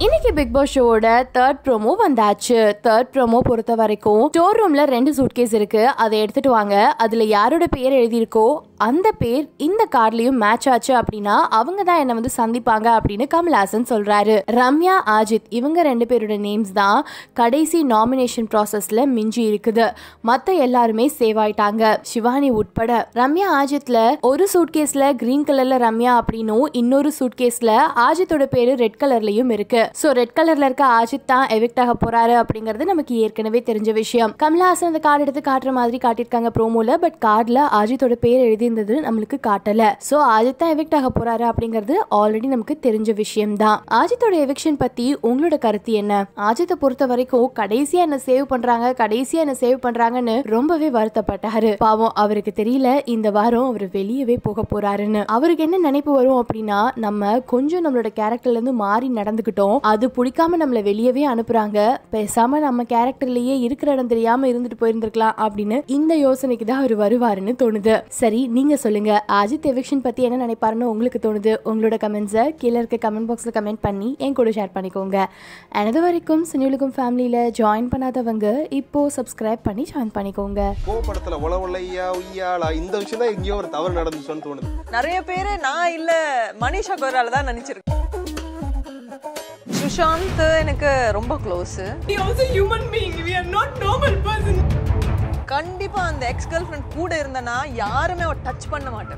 இன்னைக்கு Bigg Boss ஷோவோட third promo வந்தாச்சு தேர்ட் ப்ரோமோ பொறுத்த வரைக்கும் ஸ்டோர் ரூம்ல ரெண்டு சூட்கேஸ் இருக்கு அதை எடுத்துட்டு வாங்க அதுல யாரோட பேர் எழுதியிருக்கோ அந்த பேர் இந்த கார்ட்லயும் மேட்ச் ஆச்சு அப்படின்னா அவங்க தான் என்ன வந்து சந்திப்பாங்க அப்படின்னு கமல்ஹாசன் சொல்றாரு ரம்யா ஆஜித் இவங்க ரெண்டு பேரோட நேம்ஸ் தான் கடைசி நாமினேஷன் ப்ராசஸ்ல மிஞ்சி இருக்குது மத்த எல்லாருமே சேவ் ஆயிட்டாங்க சிவானி உட்பட ரம்யா ஆஜித்ல ஒரு சூட்கேஸ்ல கிரீன் கலர்ல ரம்யா அப்படின்னும் இன்னொரு சூட்கேஸ்ல ஆஜித்தோட பேரு ரெட் கலர்லயும் இருக்கு சோ ரெட் கலர்ல இருக்க ஆஜித் தான் எவிக்ட் ஆக போறாரு அப்படிங்கிறது நமக்கு ஏற்கனவே தெரிஞ்ச விஷயம் கமல்ஹாசன் அந்த கார்டு எடுத்து காட்டுற மாதிரி காட்டியிருக்காங்க ப்ரோமோல பட் கார்டுல ஆஜித்தோட பேர் எழுதியிருந்தது நம்மளுக்கு காட்டல சோ ஆஜித் தான் எவிக்ட் ஆக போறாரு அப்படிங்கிறது ஆல்ரெடி நமக்கு தெரிஞ்ச விஷயம் தான் ஆஜித்தோட எவிக்ஷன் பத்தி உங்களோட கருத்து என்ன ஆஜித்தை பொறுத்த வரைக்கும் கடைசியா என்ன சேவ் பண்றாங்க கடைசியா என்ன சேவ் பண்றாங்கன்னு ரொம்பவே வருத்தப்பட்டாரு பாவம் அவருக்கு தெரியல இந்த வாரம் அவர் வெளியவே போக போறாருன்னு அவருக்கு என்ன நினைப்பு வரும் அப்படின்னா நம்ம கொஞ்சம் நம்மளோட கேரக்டர்ல இருந்து மாறி நடந்துக்கிட்டோம் அது பிடிக்காம நம்மள வெளியவே அனுப்புறாங்க பேசாம நம்ம கேரக்டர்லயே இருக்கிற இடம் தெரியாம இருந்துட்டு போயிருந்திருக்கலாம் அப்படின்னு இந்த யோசனைக்கு தான் அவர் வருவாருன்னு தோணுது சரி நீங்க சொல்லுங்க அஜித் எவிக்ஷன் பத்தி என்ன நினைப்பாருன்னு உங்களுக்கு தோணுது உங்களோட கமெண்ட்ஸை கீழே இருக்க கமெண்ட் பாக்ஸ்ல கமெண்ட் பண்ணி என் கூட ஷேர் பண்ணிக்கோங்க எனது வரைக்கும் சுனிலுக்கும் ஃபேமிலியில ஜாயின் பண்ணாதவங்க இப்போ சப்ஸ்கிரைப் பண்ணி ஜாயின் பண்ணிக்கோங்க கோபடத்துல உல உலையா உய்யாளா இந்த விஷயம் தான் எங்கேயோ ஒரு தவறு நடந்துச்சோன்னு தோணுது நிறைய பேரு நான் இல்ல மனிஷா கொய்ரால தான் நினைச்சிருக்கேன் சுஷாந்த் எனக்கு ரொம்ப close We also human being. We are not normal person. கண்டிப்பா அந்த எக்ஸ் கேர்ள் ஃப்ரெண்ட் கூட இருந்தனா யாருமே அவ டச் பண்ண மாட்டேன்